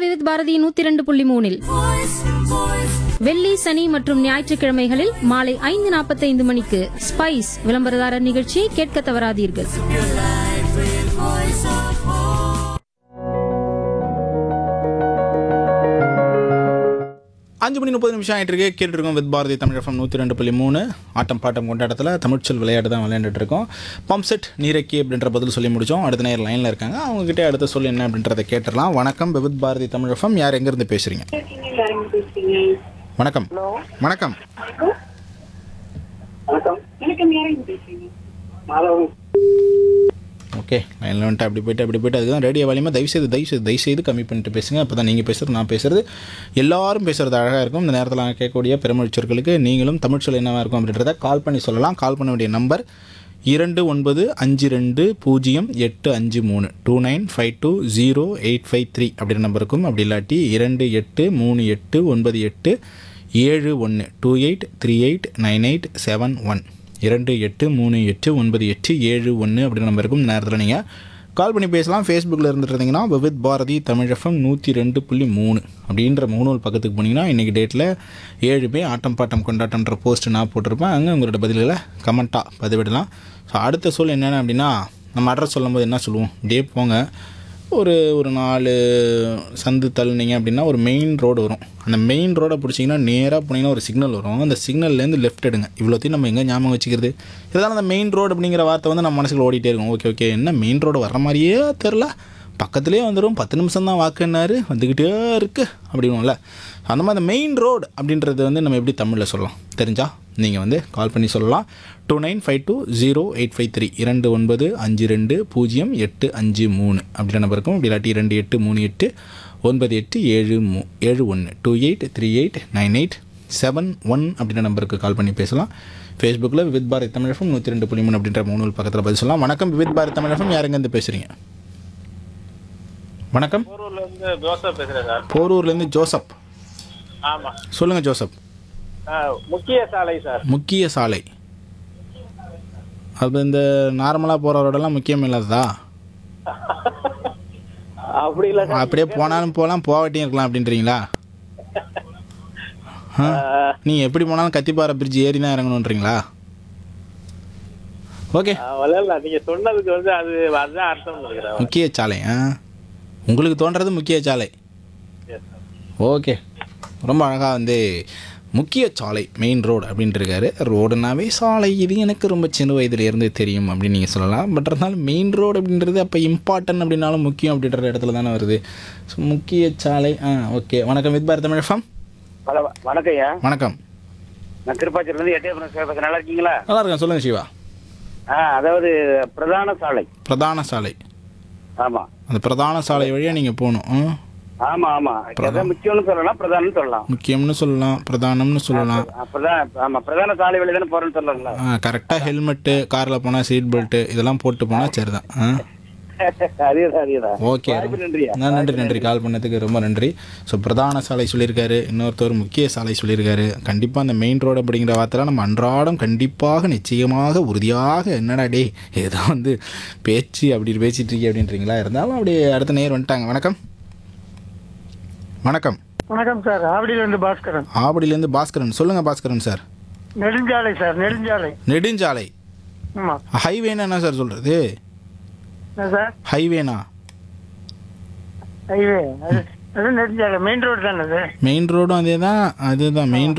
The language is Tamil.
விவித் பாரதி நூத்தி இரண்டு புள்ளி மூணில் வெள்ளி சனி மற்றும் ஞாயிற்றுக்கிழமைகளில் மாலை ஐந்து நாற்பத்தைந்து மணிக்கு ஸ்பைஸ் விளம்பரதாரர் நிகழ்ச்சியை கேட்க தவறாதீர்கள் அஞ்சு மணி முப்பது நிமிஷம் ஆகிட்டு இருக்கு கேட்டுருக்கோம் வித் பாரதி தமிழ் எஃப்எம் நூற்றி ரெண்டு புள்ளி மூணு ஆட்டம் பாட்டம் கொண்டாட்டத்தில் தமிழ்ச்சொல் விளையாட்டு தான் விளையாண்டுட்டு இருக்கோம் பம்ப் செட் நீரக்கி அப்படின்ற பதில் சொல்லி முடிச்சோம் அடுத்த நேரம் லைனில் இருக்காங்க அவங்ககிட்ட அடுத்த சொல் என்ன அப்படின்றத கேட்டுடலாம் வணக்கம் வித் பாரதி தமிழ் எஃப்எம் யார் எங்கேருந்து பேசுகிறீங்க வணக்கம் வணக்கம் ஓகே லைனில் வந்துட்டு அப்படி போயிட்டு அப்படி போயிட்டு அதுக்கு தான் ரேடியோ வாலியமாக தயவு செய்து தயவு செய்து தயவு செய்து கம்மி பண்ணிட்டு பேசுங்க அப்போ தான் நீங்கள் பேசுகிறது நான் பேசுகிறது எல்லாரும் பேசுகிறது அழகாக இருக்கும் இந்த நேரத்தில் நாங்கள் கேட்கக்கூடிய பெருமொழிச்சொற்களுக்கு நீங்களும் தமிழ் சொல் என்னவாக இருக்கும் அப்படின்றத கால் பண்ணி சொல்லலாம் கால் பண்ண வேண்டிய நம்பர் இரண்டு ஒன்பது அஞ்சு ரெண்டு பூஜ்ஜியம் எட்டு அஞ்சு மூணு two nine five two zero eight five three அப்படின்ற நம்பர் இருக்கும் அப்படி இல்லாட்டி இரண்டு எட்டு மூணு எட்டு ஒன்பது எட்டு ஏழு ஒன்று two eight three eight nine eight seven one இரண்டு எட்டு மூணு எட்டு ஒன்பது எட்டு ஏழு ஒன்று அப்படின்ற நம்பர் இருக்கும் இந்த நேரத்தில் நீங்கள் கால் பண்ணி பேசலாம் ஃபேஸ்புக்கில் இருந்துட்டு இருந்தீங்கன்னா விவித் பாரதி தமிழ் எஃப்எம் நூற்றி ரெண்டு புள்ளி மூணு அப்படின்ற மூணு பக்கத்துக்கு போனீங்கன்னா இன்றைக்கி டேட்டில் ஏழுமே ஆட்டம் பாட்டம் கொண்டாட்டம்ன்ற போஸ்ட் நான் போட்டிருப்பேன் அங்கே உங்களோட பதில்களை கமெண்ட்டாக பதிவிடலாம் ஸோ அடுத்த சொல் என்னென்ன அப்படின்னா நம்ம அட்ரஸ் சொல்லும்போது என்ன சொல்லுவோம் டே போங்க ஒரு ஒரு நாலு சந்து தள்ளுனீங்க அப்படின்னா ஒரு மெயின் ரோடு வரும் அந்த மெயின் ரோடை பிடிச்சிங்கன்னா நேராக போனீங்கன்னா ஒரு சிக்னல் வரும் அந்த சிக்னல்லேருந்து லெஃப்ட் எடுங்க இவ்வளோத்தையும் நம்ம எங்கே ஞாபகம் வச்சுக்கிறது இதெல்லாம் அந்த மெயின் ரோடு அப்படிங்கிற வார்த்தை வந்து நம்ம மனசுக்குள்ள ஓடிட்டே இருக்கும் ஓகே ஓகே என்ன மெயின் ரோடு வர மாதிரியே தெரில பக்கத்துலேயே வந்துடும் பத்து நிமிஷம் தான் வாக்குன்னாரு வந்துக்கிட்டே இருக்குது அப்படின்னும்ல அந்த மாதிரி அந்த மெயின் ரோடு அப்படின்றது வந்து நம்ம எப்படி தமிழில் சொல்லலாம் தெரிஞ்சா நீங்கள் வந்து கால் பண்ணி சொல்லலாம் two nine five two zero eight five three இரண்டு ஒன்பது அஞ்சு ரெண்டு பூஜ்ஜியம் எட்டு அஞ்சு மூணு அப்படின்ற நம்பர் இருக்கும் அப்படி இல்லாட்டி இரண்டு எட்டு மூணு எட்டு ஒன்பது எட்டு ஏழு மூ ஏழு ஒன்று two eight three eight nine eight seven one அப்படின்ற நம்பருக்கு கால் பண்ணி பேசலாம் ஃபேஸ்புக்கில் வித் பாரத் தமிழகம் நூற்றி ரெண்டு புள்ளி மூணு அப்படின்ற மூணு பக்கத்தில் பதில் சொல்லலாம் வணக்கம் வித் பாரத் தமிழகம் யாருங்கேருந்து பேசுகிறீங்க வணக்கம் போரூர்ல இருந்து ஜோசப் பேசுறேன் சார் போரூர்லேருந்து ஜோசப் ஆமா சொல்லுங்கள் ஜோசப் ஆ, முக்கிய சாலை சார் முக்கிய சாலை அது இந்த நார்மலாக போகிற ரோடெல்லாம் முக்கியம் இல்லாததா அப்படி இல்ல சார் அப்படியே போனாலும் போகலாம் போகாட்டியும் இருக்கலாம் அப்படின்றீங்களா ஆ? நீ எப்படி போனாலும் கத்திப்பாறை பிரிட்ஜ் ஏறி தான் இறங்கணுன்றீங்களா ஓகே அவ்வளோ இல்ல நீங்க சொன்னதுக்கு வந்து அது அதுதான் அர்த்தம் இருக்கிறேன் முக்கிய சாலை ஆ உங்களுக்கு தோன்றது முக்கிய சாலை ஓகே ரொம்ப அழகாக வந்து முக்கிய சாலை மெயின் ரோடு அப்படின்ட்டு இருக்காரு ரோடுனாவே சாலை இது எனக்கு ரொம்ப சின்ன வயதுலேருந்து தெரியும் அப்படின்னு நீங்கள் சொல்லலாம் பட் இருந்தாலும் மெயின் ரோடு அப்படின்றது அப்போ இம்பார்ட்டன்ட் அப்படின்னாலும் முக்கியம் அப்படின்ற இடத்துல தானே வருது ஸோ முக்கிய சாலை ஆ ஓகே வணக்கம் வித் பாரத் தமிழகம் ஹலோ வணக்கம் ஐயா வணக்கம் நான் திருப்பாச்சியில இருந்து எட்டயபுரம் சேவக நல்லா இருக்கீங்களா நல்லா இருக்கேன் சொல்லுங்கள் சிவா ஆ அதாவது பிரதான சாலை பிரதான சாலை ஆமா அந்த பிரதான சாலை வழியாக நீங்கள் போகணும் ஆ? ஆமா ஆமா எதை முக்கியம்னு சொல்லலாம் பிரதானம்னு சொல்லலாம் முக்கியம்னு சொல்லலாம் பிரதானம்னு சொல்லலாம் ஆ, பிரதான ஆமா பிரதான சாலை வழி தானே போறேன்னு சொல்லலாம் கரெக்டாக ஹெல்மெட்டு காரில் போனால் சீட் பெல்ட்டு இதெல்லாம் போட்டு போனால் சரிதான் ஆ அதேதான் அதேதான் ஓகே வாய்ப்பு நன்றியா நான் நன்றி நன்றி கால் பண்ணதுக்கு ரொம்ப நன்றி ஸோ பிரதான சாலை சொல்லியிருக்காரு இன்னொருத்தர் முக்கிய சாலை சொல்லியிருக்காரு கண்டிப்பாக அந்த மெயின் ரோடு அப்படிங்கிற வார்த்தைலாம் நம்ம அன்றாடம் கண்டிப்பாக நிச்சயமாக உறுதியாக என்னடா டே ஏதோ வந்து பேச்சு அப்படி பேசிட்டு இருக்கே அப்படின்றீங்களா இருந்தாலும் அப்படியே அடுத்த நேர் வந்துட்டாங்க வணக்கம் வணக்கம் வணக்கம் சார் ஆவடியிலிருந்து பாஸ்கரன் ஆவடியிலேருந்து பாஸ்கரன் சொல்லுங்கள் பாஸ்கரன் சார் நெடுஞ்சாலை சார் நெடுஞ்சாலை நெடுஞ்சாலை ஆமா ஹைவேனா என்ன சார் சொல்கிறது என்ன சார் ஹைவேனா ஹைவே அது அது நெடுஞ்சாலை மெயின் ரோடு தானே அது மெயின் ரோடும் அதே தான் அதுதான் மெயின்